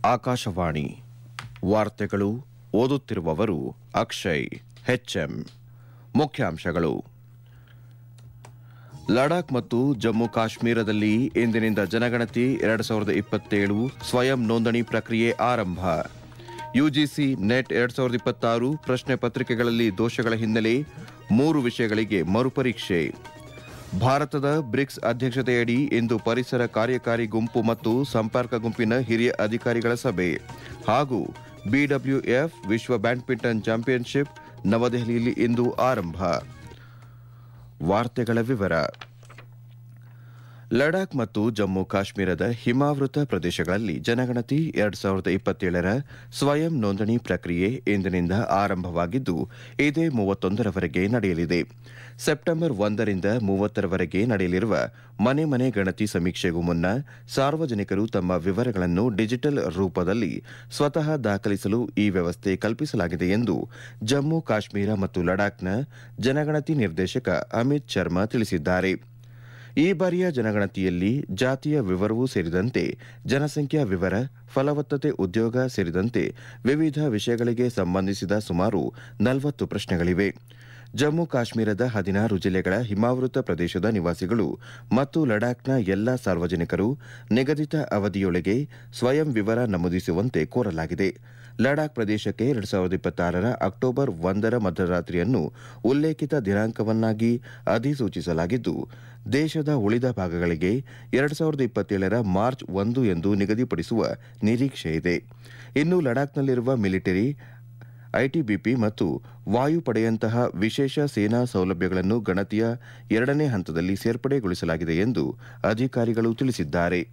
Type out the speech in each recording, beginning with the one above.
ಆಕಾಶವಾಣಿ ವಾರ್ತೆಗಳು ಓದುತ್ತಿರುವವರು ಅಕ್ಷಯ್ ಹೆಚ್ಎಂ ಮುಖ್ಯಾಂಶಗಳು ಲಡಾಖ್ ಮತ್ತು ಜಮ್ಮು ಕಾಶ್ಮೀರದಲ್ಲಿ ಇಂದಿನಿಂದ ಜನಗಣತಿ ಎರಡು ಸಾವಿರದ ಇಪ್ಪತ್ತೇಳು ಸ್ವಯಂ ನೋಂದಣಿ ಪ್ರಕ್ರಿಯೆ ಆರಂಭ ಯುಜಿಸಿ ನೆಟ್ ಎರಡ್ ಸಾವಿರದ ಇಪ್ಪತ್ತಾರು ಪ್ರಶ್ನೆ ಪತ್ರಿಕೆಗಳಲ್ಲಿ ದೋಷಗಳ ಹಿನ್ನೆಲೆ ಮೂರು ವಿಷಯಗಳಿಗೆ ಮರುಪರೀಕ್ಷೆ ಭಾರತದ ಬ್ರಿಕ್ಸ್ ಅಧ್ಯಕ್ಷತೆಯಡಿ ಇಂದು ಪರಿಸರ ಕಾರ್ಯಕಾರಿ ಗುಂಪು ಮತ್ತು ಸಂಪರ್ಕ ಗುಂಪಿನ ಹಿರಿಯ ಅಧಿಕಾರಿಗಳ ಸಭೆ ಹಾಗೂ ಬಿಡಬ್ಲ್ಯೂಎಫ್ ವಿಶ್ವ ಬ್ಯಾಡ್ಮಿಂಟನ್ ಚಾಂಪಿಯನ್ಶಿಪ್ ನವದೆಹಲಿಯಲ್ಲಿ ಇಂದು ಆರಂಭ ವಾರ್ತೆಗಳ ವಿವರ ಲಡಾಖ್ ಮತ್ತು ಜಮ್ಮು ಕಾಶ್ಮೀರದ ಹಿಮಾವೃತ ಪ್ರದೇಶಗಳಲ್ಲಿ ಜನಗಣತಿ ಎರಡ್ ಸಾವಿರದ ಇಪ್ಪತ್ತೇಳರ ಸ್ವಯಂ ನೋಂದಣಿ ಪ್ರಕ್ರಿಯೆ ಇಂದಿನಿಂದ ಆರಂಭವಾಗಿದ್ದು ಇದೇ ಮೂವತ್ತೊಂದರವರೆಗೆ ನಡೆಯಲಿದೆ ಸೆಪ್ಟೆಂಬರ್ ಒಂದರಿಂದ ಮೂವತ್ತರವರೆಗೆ ನಡೆಯಲಿರುವ ಮನೆ ಮನೆ ಗಣತಿ ಸಮೀಕ್ಷೆಗೂ ಮುನ್ನ ಸಾರ್ವಜನಿಕರು ತಮ್ಮ ವಿವರಗಳನ್ನು ಡಿಜಿಟಲ್ ರೂಪದಲ್ಲಿ ಸ್ವತಃ ದಾಖಲಿಸಲು ಈ ವ್ಯವಸ್ಥೆ ಕಲ್ಪಿಸಲಾಗಿದೆ ಎಂದು ಜಮ್ಮು ಕಾಶ್ಮೀರ ಮತ್ತು ಲಡಾಖ್ನ ಜನಗಣತಿ ನಿರ್ದೇಶಕ ಅಮಿತ್ ಶರ್ಮಾ ತಿಳಿಸಿದ್ದಾರೆ ಈ ಬಾರಿಯ ಜನಗಣತಿಯಲ್ಲಿ ಜಾತಿಯ ವಿವರವೂ ಸೇರಿದಂತೆ ಜನಸಂಖ್ಯಾ ವಿವರ ಫಲವತ್ತತೆ ಉದ್ಯೋಗ ಸೇರಿದಂತೆ ವಿವಿಧ ವಿಷಯಗಳಿಗೆ ಸಂಬಂಧಿಸಿದ ಸುಮಾರು ನಲವತ್ತು ಪ್ರಶ್ನೆಗಳಿವೆ ಜಮ್ಮು ಕಾಶ್ಮೀರದ ಹದಿನಾರು ಜಿಲ್ಲೆಗಳ ಹಿಮಾವೃತ ಪ್ರದೇಶದ ನಿವಾಸಿಗಳು ಮತ್ತು ಲಡಾಖ್ನ ಎಲ್ಲಾ ಸಾರ್ವಜನಿಕರು ನಿಗದಿತ ಅವಧಿಯೊಳಗೆ ಸ್ವಯಂ ವಿವರ ನಮೂದಿಸುವಂತೆ ಕೋರಲಾಗಿದೆ ಲಡಾಖ್ ಪ್ರದೇಶಕ್ಕೆ ಎರಡ್ ಸಾವಿರದ ಇಪ್ಪತ್ತಾರರ ಅಕ್ಟೋಬರ್ ಒಂದರ ಮಧ್ಯರಾತ್ರಿಯನ್ನು ಉಲ್ಲೇಖಿತ ದಿನಾಂಕವನ್ನಾಗಿ ಅಧಿಸೂಚಿಸಲಾಗಿದ್ದು ದೇಶದ ಉಳಿದ ಭಾಗಗಳಿಗೆ ಎರಡ್ ಸಾವಿರದ ಇಪ್ಪತ್ತೇಳರ ಮಾರ್ಚ್ ಒಂದು ಎಂದು ನಿಗದಿಪಡಿಸುವ ನಿರೀಕ್ಷೆಯಿದೆ ಇನ್ನು ಲಡಾಖ್ನಲ್ಲಿರುವ ಮಿಲಿಟರಿ ಐಟಿಬಿಪಿ ಮತ್ತು ವಾಯುಪಡೆಯಂತಹ ವಿಶೇಷ ಸೇನಾ ಸೌಲಭ್ಯಗಳನ್ನು ಗಣತಿಯ ಎರಡನೇ ಹಂತದಲ್ಲಿ ಸೇರ್ಪಡೆಗೊಳಿಸಲಾಗಿದೆ ಎಂದು ಅಧಿಕಾರಿಗಳು ತಿಳಿಸಿದ್ದಾರೆ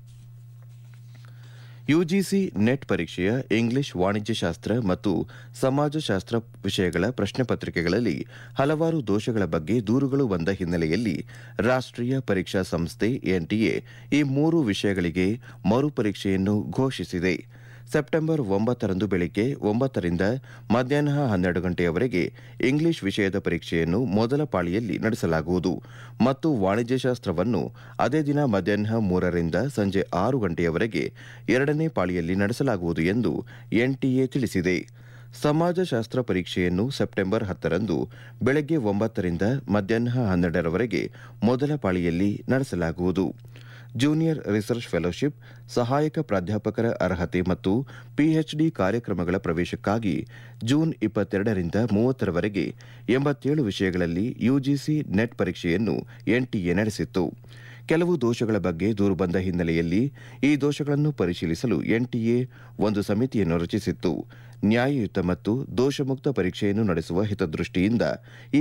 ಯುಜಿಸಿ ನೆಟ್ ಪರೀಕ್ಷೆಯ ಇಂಗ್ಲಿಷ್ ವಾಣಿಜ್ಯಶಾಸ್ತ್ರ ಮತ್ತು ಸಮಾಜಶಾಸ್ತ್ರ ವಿಷಯಗಳ ಪ್ರಶ್ನೆ ಪತ್ರಿಕೆಗಳಲ್ಲಿ ಹಲವಾರು ದೋಷಗಳ ಬಗ್ಗೆ ದೂರುಗಳು ಬಂದ ಹಿನ್ನೆಲೆಯಲ್ಲಿ ರಾಷ್ಟ್ರೀಯ ಪರೀಕ್ಷಾ ಸಂಸ್ಥೆ ಎನ್ಟಿಎ ಈ ಮೂರು ವಿಷಯಗಳಿಗೆ ಮರುಪರೀಕ್ಷೆಯನ್ನು ಘೋಷಿಸಿದೆ ಸೆಪ್ಟೆಂಬರ್ ಒಂಬತ್ತರಂದು ಬೆಳಿಗ್ಗೆ ಒಂಬತ್ತರಿಂದ ಮಧ್ಯಾಹ್ನ ಹನ್ನೆರಡು ಗಂಟೆಯವರೆಗೆ ಇಂಗ್ಲಿಷ್ ವಿಷಯದ ಪರೀಕ್ಷೆಯನ್ನು ಮೊದಲ ಪಾಳಿಯಲ್ಲಿ ನಡೆಸಲಾಗುವುದು ಮತ್ತು ವಾಣಿಜ್ಯಶಾಸ್ತ್ರವನ್ನು ಅದೇ ದಿನ ಮಧ್ಯಾಹ್ನ ಮೂರರಿಂದ ಸಂಜೆ ಆರು ಗಂಟೆಯವರೆಗೆ ಎರಡನೇ ಪಾಳಿಯಲ್ಲಿ ನಡೆಸಲಾಗುವುದು ಎಂದು ಎನ್ಟಿಎ ತಿಳಿಸಿದೆ ಸಮಾಜಶಾಸ್ತ್ರ ಪರೀಕ್ಷೆಯನ್ನು ಸೆಪ್ಟೆಂಬರ್ ಹತ್ತರಂದು ಬೆಳಗ್ಗೆ ಒಂಬತ್ತರಿಂದ ಮಧ್ಯಾಹ್ನ ಹನ್ನೆರಡರವರೆಗೆ ಮೊದಲ ಪಾಳಿಯಲ್ಲಿ ನಡೆಸಲಾಗುವುದು ಜೂನಿಯರ್ ರಿಸರ್ಚ್ ಫೆಲೋಶಿಪ್ ಸಹಾಯಕ ಪ್ರಾಧ್ಯಾಪಕರ ಅರ್ಹತೆ ಮತ್ತು ಪಿಎಚ್ಡಿ ಕಾರ್ಯಕ್ರಮಗಳ ಪ್ರವೇಶಕ್ಕಾಗಿ ಜೂನ್ ಇಪ್ಪತ್ತೆರಡರಿಂದ ಮೂವತ್ತರವರೆಗೆ ಎಂಬತ್ತೇಳು ವಿಷಯಗಳಲ್ಲಿ ಯುಜಿಸಿ ನೆಟ್ ಪರೀಕ್ಷೆಯನ್ನು ಎನ್ಟಿಎ ನಡೆಸಿತ್ತು ಕೆಲವು ದೋಷಗಳ ಬಗ್ಗೆ ದೂರು ಬಂದ ಹಿನ್ನೆಲೆಯಲ್ಲಿ ಈ ದೋಷಗಳನ್ನು ಪರಿಶೀಲಿಸಲು ಎನ್ಟಿಎ ಒಂದು ಸಮಿತಿಯನ್ನು ರಚಿಸಿತ್ತು ನ್ಯಾಯಯುತ ಮತ್ತು ದೋಷಮುಕ್ತ ಪರೀಕ್ಷೆಯನ್ನು ನಡೆಸುವ ಹಿತದೃಷ್ಟಿಯಿಂದ ಈ